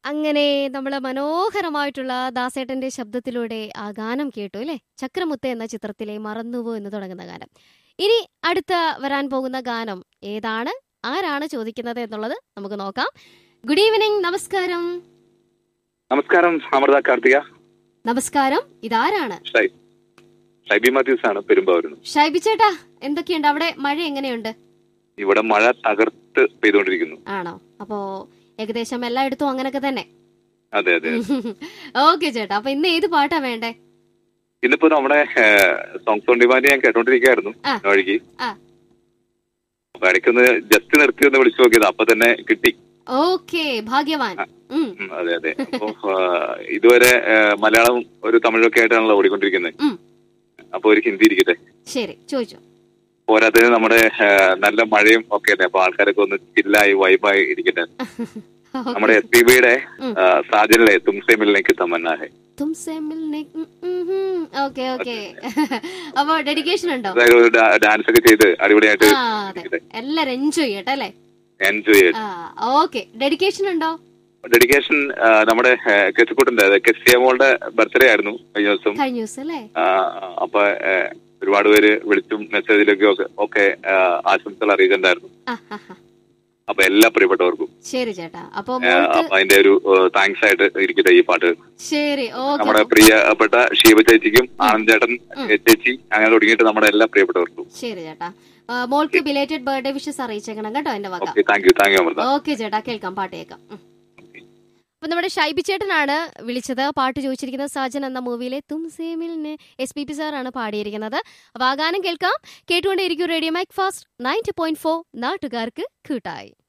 അങ്ങനെ നമ്മൾ മനോഹരമായിട്ടുള്ള ദാസേട്ടന്റെ ശബ്ദത്തിലൂടെ ആ ഗാനം കേട്ടു അല്ലേ ചക്രമുത്ത് എന്ന ചിത്രത്തിലെ മറന്നുവോ എന്ന് തുടങ്ങുന്ന ഗാനം ഇനി അടുത്ത വരാൻ പോകുന്ന ഗാനം ഏതാണ് ആരാണ് ചോദിക്കുന്നത് എന്നുള്ളത് നമുക്ക് നോക്കാം ഗുഡ് ഈവനിങ് നമസ്കാരം നമസ്കാരം അമൃത കാർത്തിക നമസ്കാരം ഇതാരാണ് ഷൈ ഷൈബി മാത്യൂസ് ആണ് പെരുമ്പാവൂരിൽ നിന്ന് ഷൈബി ചേട്ടാ എന്തൊക്കെയുണ്ട് അവിടെ മഴ എങ്ങനെയുണ്ട് ഇവിടെ മഴ തകർത്ത് പെയ്തുകൊണ്ടിരിക്കുന്നു ആണോ അപ്പോ ഏകദേശം എല്ലായിടത്തും അങ്ങനൊക്കെ തന്നെ അതെ അതെ ഓക്കെ ചേട്ടാ അപ്പൊ ഇന്ന് ഏത് പാട്ടാ വേണ്ടേ ഇന്നിപ്പോ നമ്മുടെ സോങ്സ് ഓൺ ഡിമാൻഡ് ഞാൻ കേട്ടോണ്ടിരിക്കുകയായിരുന്നു ആ. വഴിക്ക് ആ. അപ്പൊ ഇടയ്ക്കൊന്ന് ജസ്റ്റ് നിർത്തി ഒന്ന് വിളിച്ചു നോക്കിയത് അപ്പൊ തന്നെ കിട്ടി ഓക്കെ ഭാഗ്യവാൻ ഉം, ഉം, അതെ അതെ അപ്പൊ ആ, ഇതുവരെ ആ, മലയാളം ഒരു തമിഴൊക്കെ ആയിട്ടാണല്ലോ ഓടിക്കൊണ്ടിരിക്കുന്നത് ഉം. അപ്പൊ ഒരു ഹിന്ദി ഇരിക്കട്ടെ ശരി ചോദിച്ചോ പോരാത്തതിന് നമ്മുടെ ആ, നല്ല മഴയും ഒക്കെ അല്ലേ അപ്പൊ ആൾക്കാരൊക്കെ ഒന്ന് ചില്ലായി വൈബായി ഇരിക്കട്ടെ നമ്മുടെ എസ് പി ബിയുടെ ഉം. സാജനിലെ തുംസെ മിലിലേക്ക് തമന്ന ഹെ തുംസെ മിൽനെ ഓക്കെ ഓക്കെ അപ്പൊ ഡെഡിക്കേഷൻ ഉണ്ടോ അതായത് ഒരു ഡാ- ഡാൻസ് ഒക്കെ ചെയ്ത് അടിപൊളിയായിട്ട് ആ അതെ എല്ലാരും എൻജോയ് ചെയ്യട്ടെ അല്ലേ എൻജോയ് ചെയ്ത് ആ ഓക്കെ ഡെഡിക്കേഷൻ ഉണ്ടോ ഡെഡിക്കേഷൻ നമ്മുടെ കെച്ചുക്കൂട്ടിന്റെ കെസിയമോളുടെ ബർത്ത്ഡേ ആയിരുന്നു കഴിഞ്ഞ ദിവസം കഴിഞ്ഞ ദിവസം അല്ലേ ആ, അപ്പൊ ആ, ഒരുപാട് പേര് വിളിച്ചും മെസ്സേജിലൊക്കെ ഒക്കെ ഒക്കെ ആ, ആശംസകൾ അറിയിച്ചിട്ടുണ്ടായിരുന്നു ആ, ആ, ആ. അപ്പൊ എല്ലാ പ്രിയപ്പെട്ടവർക്കും ശരി ചേട്ടാ അപ്പൊ ആ, മോൾക്ക് അപ്പൊ അതിന്റെ ഒരു താങ്ക്സ് ആയിട്ട് ഇരിക്കട്ടെ ഈ പാട്ട് ശരി ഓക്കെ നമ്മുടെ പ്രിയപ്പെട്ട ഷീബ ചേച്ചിക്കും ആനന്ദ് ചേട്ടൻ ചേച്ചി അങ്ങനെ തുടങ്ങിയിട്ട് നമ്മുടെ എല്ലാ പ്രിയപ്പെട്ടവർക്കും ശരി ചേട്ടാ ആ, മോൾക്ക് ബിലേറ്റഡ് ബർത്ത്ഡേ വിഷസ് അറിയിച്ചേക്കണം കേട്ടോ എന്റെ വക okay thank you thank you Amrutha okay ചേട്ടാ കേൾക്കാം പാട്ട് കേൾക്കാം ഉം. അപ്പൊ നമ്മുടെ ഷൈബി ചേട്ടനാണ് വിളിച്ചത് പാട്ട് ചോദിച്ചിരിക്കുന്നത് സാജൻ എന്ന മൂവിയിലെ തും സേമിലിന് എസ് പി പി സാറാണ് പാടിയിരിക്കുന്നത് അപ്പൊ ആ ഗാനം കേൾക്കാം കേട്ടുകൊണ്ടേയിരിക്കും radio Mac Fast ninety point four നാട്ടുകാർക്ക് കൂട്ടായി